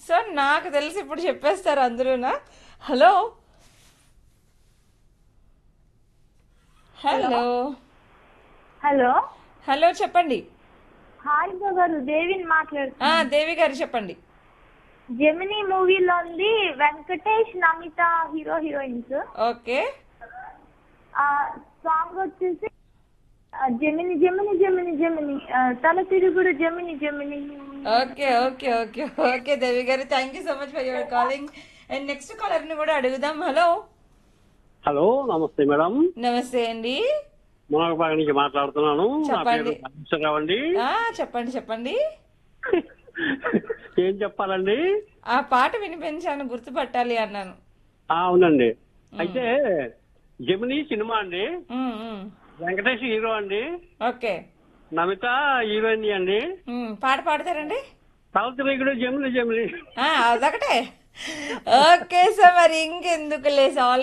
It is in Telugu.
సో నాకు తెలిసి ఇప్పుడు చెప్పేస్తారు అందరూనా హలో హలో హలో హలో చెప్పండి హాయ్ గారు దేవిని ఆ, మాట్లాడుతున్నా దేవి గారు చెప్పండి జెమినీ మూవీలో ఉంది Venkatesh Namitha hero heroines okay ఆ సాంగ్ వచ్చేసి ఆ, జెమిని జెమిని జెమిని జెమిని ఆ, తల తిరుగుడు Gemini Gemini okay okay okay okay Devi గారు thank you so much for your calling and next caller ని కూడా అడుగుదాం హలో హలో నమస్తే మేడం నమస్తే అండి మునగపాక నుంచి మాట్లాడుతున్నాను నా చెప్పండి. పేరు నాగేశ్వరరావు అండి ఆ చెప్పండి చెప్పండి ఏం చెప్పాలండి ఆ పాట వినిపించాను గుర్తుపట్టాలి అన్నాను ఆ, అవునండి అయితే జమినీ సినిమా అండి ఉమ్, ఉమ్. వెంకటేష్ హీరో అండి ఓకే నమిత హీరోయిన్ అండి ఉమ్, పాట పాడతారండి తలతిరేగుడు జమిని జమిని ఆ, అదొకటే ఓకే సో మరి ఇంకెందుకు లేసి